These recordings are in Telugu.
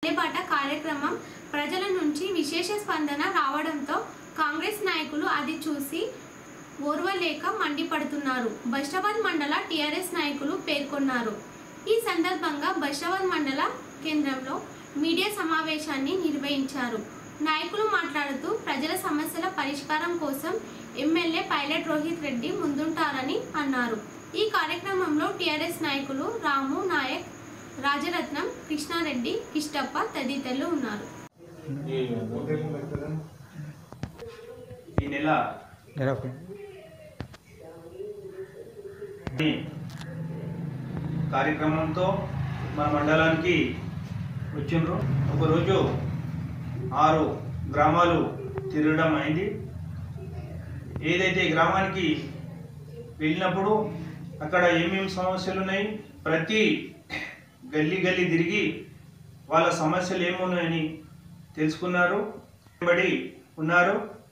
బాట కార్యక్రమం ప్రజల నుంచి విశేష స్పందన రావడంతో కాంగ్రెస్ నాయకులు అది చూసి ఓర్వలేక మండిపడుతున్నారు బైషాబాద్ మండల టీఆర్ఎస్ నాయకులు పేర్కొన్నారు ఈ సందర్భంగా బైషాబాద్ మండల కేంద్రంలో మీడియా సమావేశాన్ని నిర్వహించారు నాయకులు మాట్లాడుతూ ప్రజల సమస్యల పరిష్కారం కోసం ఎమ్మెల్యే పైలట్ రోహిత్ రెడ్డి ముందుంటారని అన్నారు ఈ కార్యక్రమంలో టీఆర్ఎస్ నాయకులు రాము నాయక్ రాజరత్నం కృష్ణారెడ్డి కిష్టప్ప తదితరులు ఉన్నారు ఈ ఈ నెల ఈ కార్యక్రమంతో మన మండలానికి వచ్చిండ్రు ఒకరోజు ఆరు గ్రామాలు తిరగడం అయింది ఏదైతే గ్రామానికి వెళ్ళినప్పుడు అక్కడ ఏమేమి సమస్యలు ఉన్నాయి ప్రతి గల్లీ గల్లీ తిరిగి వాళ్ళ సమస్యలు ఏమున్నాయని తెలుసుకున్నారు బడి ఉన్నారు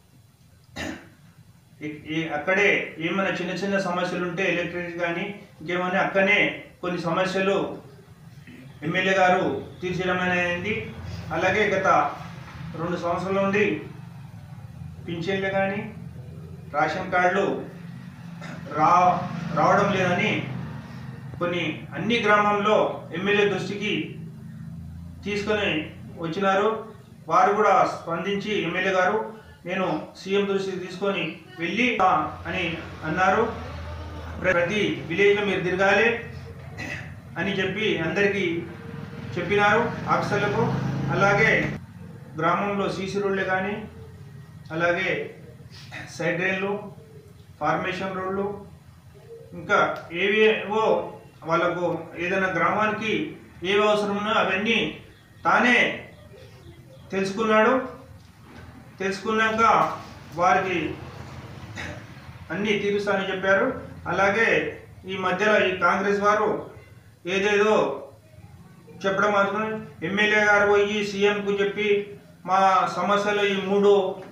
ఇ- ఈ- అక్కడే ఏమైనా చిన్న చిన్న సమస్యలు ఉంటే ఎలక్ట్రిక్ కానీ ఇంకేమైనా అక్కడనే కొన్ని సమస్యలు ఎమ్మెల్యే గారు తీర్చడం అనేది అలాగే గత రెండు సంవత్సరాల నుండి పింఛన్లు కానీ రేషన్ కార్డులు రా రావడం లేదని కొన్ని అన్ని గ్రామంలో ఎమ్మెల్యే దృష్టికి తీసుకొని వచ్చినారు వారు కూడా స్పందించి ఎమ్మెల్యే గారు నేను సీఎం దృష్టికి తీసుకొని వెళ్ళి "ఆ" అని అన్నారు ప్రతి విలేజ్లో మీరు తిరగాలి అని చెప్పి అందరికీ చెప్పినారు ఆఫీసర్లకు అలాగే గ్రామంలో సీసీ రోడ్లు కానీ అలాగే సైడ్ డ్రైన్లు ఫార్మేషన్ రోడ్లు ఇంకా ఏవేవో వాళ్ళకు ఏదైనా గ్రామానికి ఏవి అవసరం ఉన్నా అవన్నీ తానే తెలుసుకున్నాడు తెలుసుకున్నాక వారికి అన్నీ తీరుస్తానని చెప్పారు అలాగే ఈ మధ్యలో ఈ కాంగ్రెస్ వారు ఏదేదో చెప్పడం మాత్రం ఎమ్మెల్యే గారు పోయి సీఎంకు చెప్పి మా సమస్యలు ఈ మూడు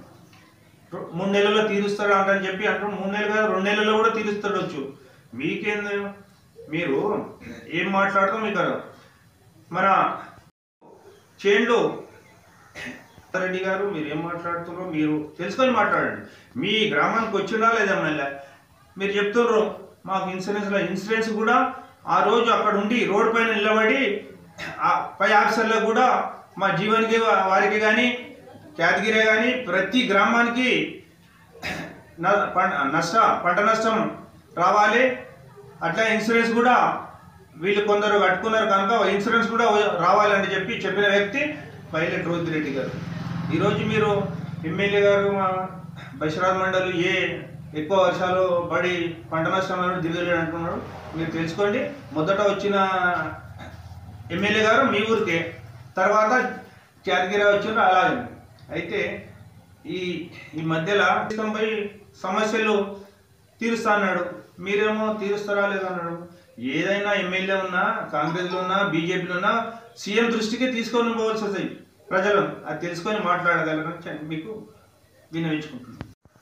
మూడు నెలల్లో తీరుస్తాడు అంటని చెప్పి అంటారు మూడు నెలలు కాదు రెండు నెలల్లో కూడా తీరుస్తాడొచ్చు మీకేంది మీరు ఏం మాట్లాడతాం మీకు అర్థం. మన చేండ్లు రెడ్డి గారు మీరు ఏం మాట్లాడుతున్నారో మీరు తెలుసుకొని మాట్లాడండి మీ గ్రామానికి వచ్చినా లేదా మళ్ళీ మీరు చెప్తున్నారు మాకు ఇన్సూరెన్స్లో ఇన్సూరెన్స్ కూడా ఆ రోజు అక్కడ ఉండి రోడ్ పైన నిలబడి ఆ పై ఆఫీసర్లకు కూడా మా జీవన్కి వారికి కానీ కేటగిరీ కానీ ప్రతి గ్రామానికి న- పం- నష్ట పంట నష్టం రావాలి అట్లా ఇన్సూరెన్స్ కూడా వీళ్ళు కొందరు కట్టుకున్నారు కనుక ఇన్సూరెన్స్ కూడా రావాలని చెప్పి చెప్పిన వ్యక్తి పైలట్ రోహిత్ రెడ్డి గారు ఈరోజు మీరు ఎమ్మెల్యే గారు మా బషరాజ్ మండలి ఏ ఎక్కువ వర్షాలు పడి పంట నష్టం దిగలేడు అంటున్నారు మీరు తెలుసుకోండి మొదట వచ్చిన ఎమ్మెల్యే గారు మీ ఊరికే తర్వాత కేటగిరీ వచ్చిండ్రు అలాగే అయితే ఈ ఈ మధ్యలో పోయి సమస్యలు తీరుస్తా అన్నాడు మీరేమో తీరుస్తారా లేదన్నాడు ఏదైనా ఎమ్మెల్యే ఉన్నా కాంగ్రెస్లో ఉన్నా బీజేపీలో ఉన్నా సీఎం దృష్టికి తీసుకొని పోవాల్సి వస్తాయి ప్రజలు అది తెలుసుకొని మాట్లాడగలరని మీకు వినవించుకుంటున్నాను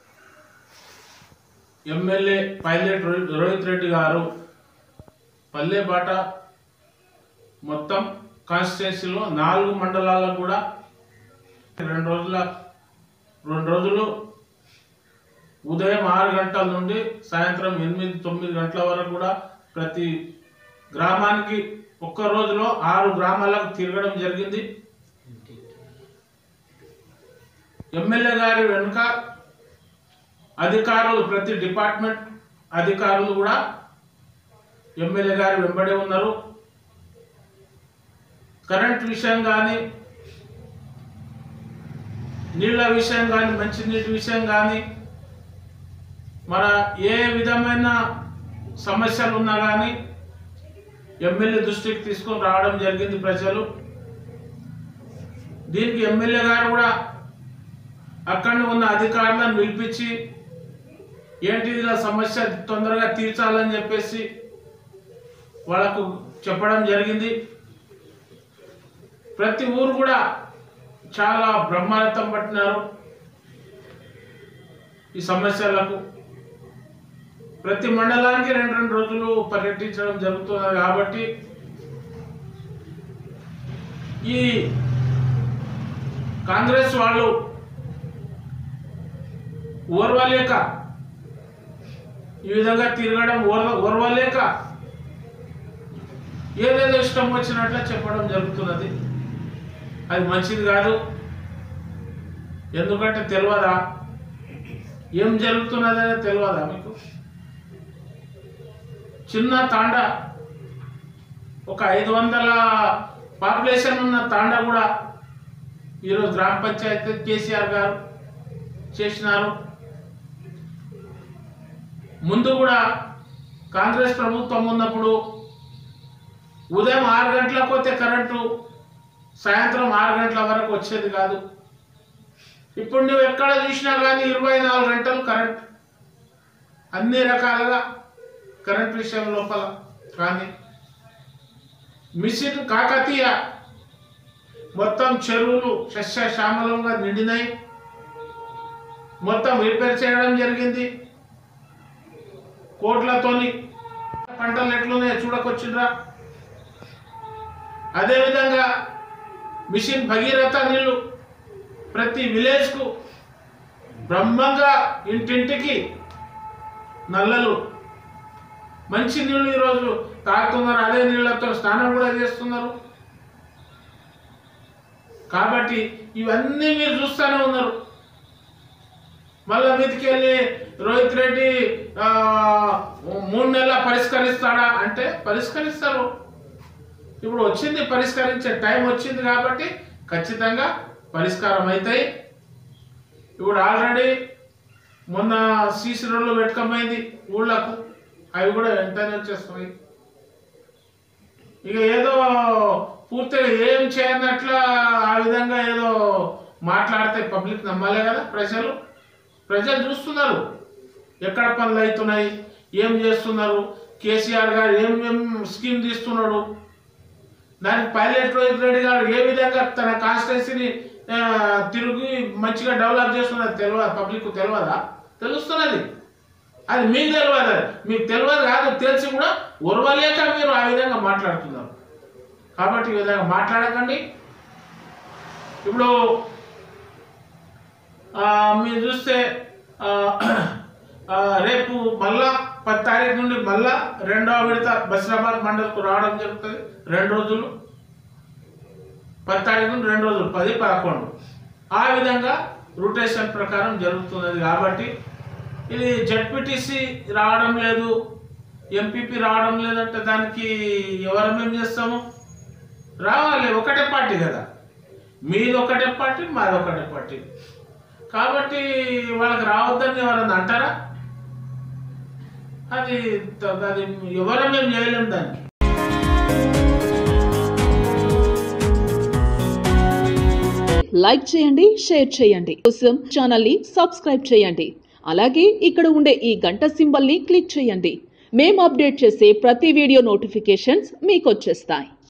ఎమ్మెల్యే పైలట్ రోహి- రోహిత్ రెడ్డి గారు పల్లెబాట మొత్తం కాన్స్టిట్యున్సీలో నాలుగు మండలాల్లో కూడా రెండు రోజుల రెండు రోజులు ఉదయం ఆరు గంటల నుండి సాయంత్రం ఎనిమిది తొమ్మిది గంటల వరకు కూడా ప్రతి గ్రామానికి ఒక్క రోజులో ఆరు గ్రామాలకు తిరగడం జరిగింది ఎమ్మెల్యే గారి వెనుక అధికారులు ప్రతి డిపార్ట్మెంట్ అధికారులు కూడా ఎమ్మెల్యే గారు వెంబడి ఉన్నారు కరెంట్ విషయం కానీ నీళ్ళ విషయం కానీ మంచినీటి విషయం కానీ మన ఏ విధమైన సమస్యలు ఉన్నా కానీ ఎమ్మెల్యే దృష్టికి తీసుకొని రావడం జరిగింది ప్రజలు దీనికి ఎమ్మెల్యే గారు కూడా అక్కడ ఉన్న అధికారులను పిలిపించి ఏంటి ఇలా సమస్య తొందరగా తీర్చాలని చెప్పేసి వాళ్ళకు చెప్పడం జరిగింది ప్రతి ఊరు కూడా చాలా బ్రహ్మానందం పట్టినారు ఈ సమస్యలకు ప్రతి మండలానికి రెండు రెండు రోజులు పర్యటించడం జరుగుతుంది కాబట్టి ఈ కాంగ్రెస్ వాళ్ళు ఓర్వలేక ఈ విధంగా తిరగడం ఓర్వ ఓర్వలేక ఏదేదో ఇష్టం వచ్చినట్ల చెప్పడం జరుగుతున్నది అది మంచిది కాదు ఎందుకంటే తెలియదా ఏం జరుగుతున్నదనే తెలియదా మీకు చిన్న తాండ ఒక ఐదు వందల పాపులేషన్ ఉన్న తాండ కూడా ఈరోజు గ్రామ పంచాయతీ కేసీఆర్ గారు చేసినారు ముందు కూడా కాంగ్రెస్ ప్రభుత్వం ఉన్నప్పుడు ఉదయం ఆరు గంటలకు పోతే కరెంటు సాయంత్రం ఆరు గంటల వరకు వచ్చేది కాదు ఇప్పుడు నువ్వు ఎక్కడ చూసినా కానీ ఇరవై నాలుగు గంటలు కరెంట్ అన్ని రకాలుగా కరెంట్ విషయం లోపల కానీ మిషన్ కాకతీయ మొత్తం చెరువులు సస్యశ్యామలంగా నిండినాయి మొత్తం రిపేర్ చేయడం జరిగింది కోట్లతోని పంటలు ఎట్లున్నాయో చూడకొచ్చిండ్రా అదేవిధంగా మిషన్ భగీరథ నీళ్లు ప్రతి విలేజ్కు బ్రహ్మంగా ఇంటింటికి నల్లలు మంచి నీళ్లు ఈరోజు తాగుతున్నారు అదే నీళ్ళతో స్నానం కూడా చేస్తున్నారు కాబట్టి ఇవన్నీ మీరు చూస్తూనే ఉన్నారు మళ్ళా మీదికెళ్ళి రోహిత్ రెడ్డి ఆ, మూడు నెలల పరిష్కరిస్తాడా అంటే పరిష్కరిస్తారు ఇప్పుడు వచ్చింది పరిష్కరించే టైం వచ్చింది కాబట్టి ఖచ్చితంగా పరిష్కారం అవుతాయి ఇప్పుడు ఆల్రెడీ మొన్న సీసీ రోడ్లు పెట్టుకోమైంది ఊళ్ళకు అవి కూడా వెంటనే వచ్చేస్తున్నాయి ఇక ఏదో పూర్తిగా ఏం చేయనట్ల ఆ విధంగా ఏదో మాట్లాడితే పబ్లిక్ నమ్మాలే కదా ప్రజలు ప్రజలు చూస్తున్నారు ఎక్కడ పనులు అవుతున్నాయి ఏం చేస్తున్నారు కేసీఆర్ గారు ఏం ఏం స్కీమ్ తీస్తున్నాడు దానికి పైలట్ రోహిత్ రెడ్డి గారు ఏ విధంగా తన కాన్స్టిట్యున్సీని తిరిగి మంచిగా డెవలప్ చేస్తున్నది తెలియదు పబ్లిక్ తెలియదా తెలుస్తున్నది అది మీకు తెలియదు అది. మీకు తెలియదు కాదు తెలిసి కూడా ఉరవలేక మీరు ఆ విధంగా మాట్లాడుతున్నారు కాబట్టి ఈ విధంగా మాట్లాడకండి ఇప్పుడు ఆ, మీరు చూస్తే ఆ, ఆ, రేపు మళ్ళా పది తారీఖు నుండి మళ్ళా రెండవ విడత బసిరాబాద్ మండల్కు రావడం జరుగుతుంది రెండు రోజులు పది తారీఖు నుండి రెండు రోజులు పది పదకొండు ఆ విధంగా రొటేషన్ ప్రకారం జరుగుతున్నది కాబట్టి ఇది జడ్పీటీసీ రావడం లేదు ఎంపీపీ రావడం లేదంటే దానికి ఎవరం ఏం చేస్తాము రావాలి ఒకటే పార్టీ కదా మీది ఒకటే పార్టీ మాది ఒకటే పార్టీ కాబట్టి వాళ్ళకి రావద్దని ఎవరన్నా అంటారా అది అది ఎవరం మేము చేయలేము దాన్ని లైక్ చేయండి షేర్ చేయండి కోసం ఛానల్ ని సబ్స్క్రైబ్ చేయండి అలాగే ఇక్కడ ఉండే ఈ గంట సింబల్ ని క్లిక్ చేయండి మేము అప్డేట్ చేసే ప్రతి వీడియో నోటిఫికేషన్స్ మీకు వచ్చేస్తాయి